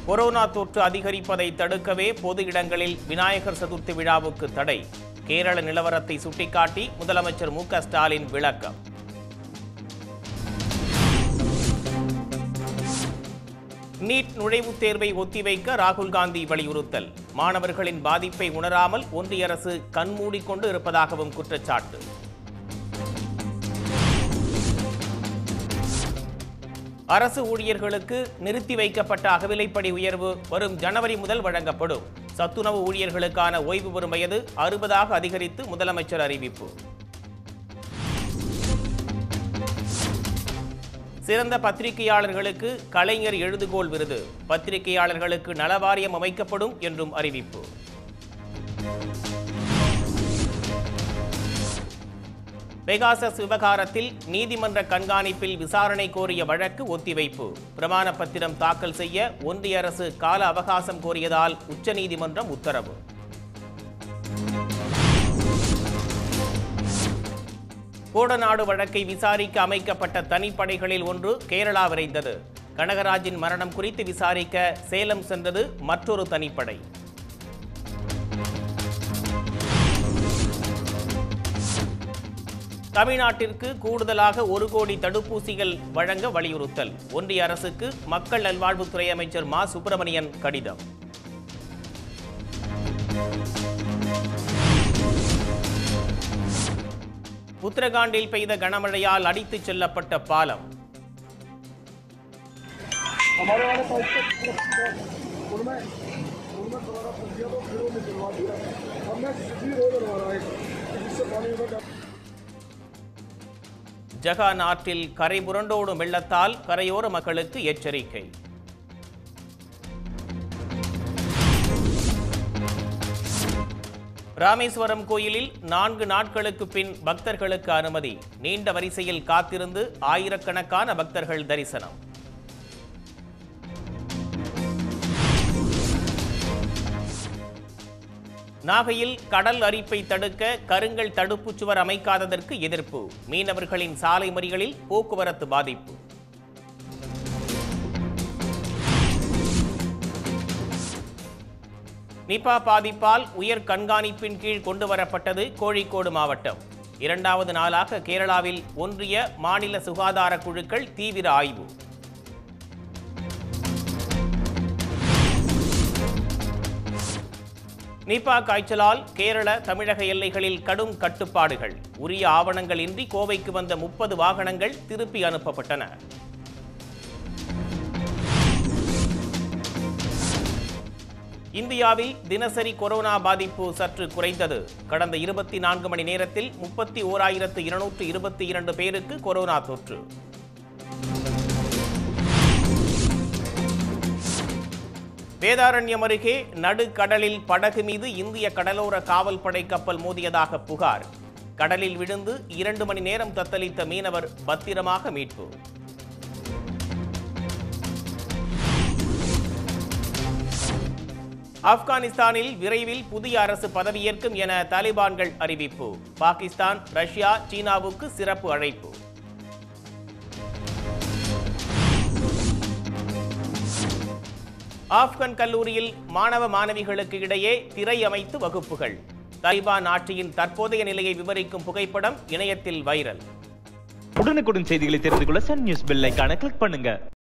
corona தொற்று அதிகரிப்பதை தடுக்கவே பொது இடங்களில் விநாயகர் சதுர்த்தி விழாவுக்கு தடை கேரள நிலவரத்தை சுட்டிக்காட்டி முதலமைச்சர் மு க ஸ்டாலின் விளக்கம் நீட் நுழைவுத் தேர்வை ஒத்திவைக்க ராகுல் காந்தி வலியுறுத்தல் மாணவர்களின் பாதிப்பை உணராமல் ஒன்றிய அரசு கண்மூடிக்கொண்டு இருப்பதாகவும் குற்றச்சாட்டு அரசு ஊழியர்களுக்கு நிறுத்தி வைக்கப்பட்ட அகவிலைப்படி உயர்வு வரும் ஜனவரி முதல் வழங்கப்படும் சத்துணவு ஊழியர்களுக்கான ஓய்வு பெறும் வயது அறுபதாக அதிகரித்து முதலமைச்சர் அறிவிப்பு சிறந்த பத்திரிகையாளர்களுக்கு கலைஞர் எழுதுகோல் விருது பத்திரிகையாளர்களுக்கு நலவாரியம் அமைக்கப்படும் என்றும் அறிவிப்பு பெகாசஸ் விவகாரத்தில் நீதிமன்ற கண்காணிப்பில் விசாரணை கோரிய வழக்கு ஒத்திவைப்பு பிரமாண பத்திரம் தாக்கல் செய்ய ஒன்றிய அரசு கால அவகாசம் கோரியதால் உச்சநீதிமன்றம் உத்தரவு கோடநாடு வழக்கை விசாரிக்க அமைக்கப்பட்ட தனிப்படைகளில் ஒன்று கேரளா விரைந்தது கனகராஜின் மரணம் குறித்து விசாரிக்க சேலம் சென்றது மற்றொரு தனிப்படை தமிழ்நாட்டிற்கு கூடுதலாக ஒரு கோடி தடுப்பூசிகள் வழங்க வலியுறுத்தல் ஒன்றிய அரசுக்கு மக்கள் நல்வாழ்வுத்துறை அமைச்சர் மா சுப்பிரமணியன் கடிதம் உத்தரகாண்டில் பெய்த கனமழையால் அடித்துச் செல்லப்பட்ட பாலம் हमारे वाले पाइप से उनमें उनमें दोबारा फंसिया तो फिर वो निकलवा दिया हमने सीधी रोड बनवा रहा है जिससे पानी में डा- ஜகான் ஆற்றில் கரை புரண்டோடும் வெள்ளத்தால் கரையோர மக்களுக்கு எச்சரிக்கை ராமேஸ்வரம் கோயிலில் நான்கு நாட்களுக்கு பின் பக்தர்களுக்கு அனுமதி நீண்ட வரிசையில் காத்திருந்து ஆயிரக்கணக்கான பக்தர்கள் தரிசனம் நாகையில் கடல் அரிப்பை தடுக்க கருங்கல் தடுப்புச் சுவர் அமைக்காததற்கு எதிர்ப்பு மீனவர்களின் சாலை மறியலில் போக்குவரத்து பாதிப்பு நிபா பாதிப்பால் உயர் கண்காணிப்பின் கீழ் கொண்டுவரப்பட்டது கோழிக்கோடு மாவட்டம் இரண்டாவது நாளாக கேரளாவில் ஒன்றிய மாநில சுகாதார குழுக்கள் தீவிர ஆய்வு நிபா காய்ச்சலால் கேரள தமிழக எல்லைகளில் கடும் கட்டுப்பாடுகள் உரிய ஆவணங்கள் இன்றி கோவைக்கு வந்த முப்பது வாகனங்கள் திருப்பி அனுப்பப்பட்டன இந்தியாவில் தினசரி கொரோனா பாதிப்பு சற்று குறைந்தது கடந்த இருபத்தி நான்கு மணி நேரத்தில் முப்பத்தி ஓராயிரத்து இருநூற்று இருபத்தி இரண்டு பேருக்கு கொரோனா தொற்று வேதாரண்யம் அருகே நடுக்கடலில் படகு மீது இந்திய கடலோர காவல் படை கப்பல் மோதியதாக புகார் கடலில் விழுந்து இரண்டு மணி நேரம் தத்தளித்த மீனவர் பத்திரமாக மீட்பு ஆப்கானிஸ்தானில் விரைவில் புதிய அரசு பதவியேற்கும் என தாலிபான்கள் அறிவிப்பு பாகிஸ்தான் ரஷ்யா சீனாவுக்கு சிறப்பு அழைப்பு ஆப்கன் கல்லூரியில் மாணவ மாணவிகளுக்கு இடையே திரை அமைத்து வகுப்புகள் தாலிபான் ஆட்சியின் தற்போதைய நிலையை விவரிக்கும் புகைப்படம் இணையத்தில் வைரல் உடனுக்குடன் செய்திகளை தெரிந்து கொள்ள சன் நியூஸ் பெல் ஐகானை கிளிக் பண்ணுங்க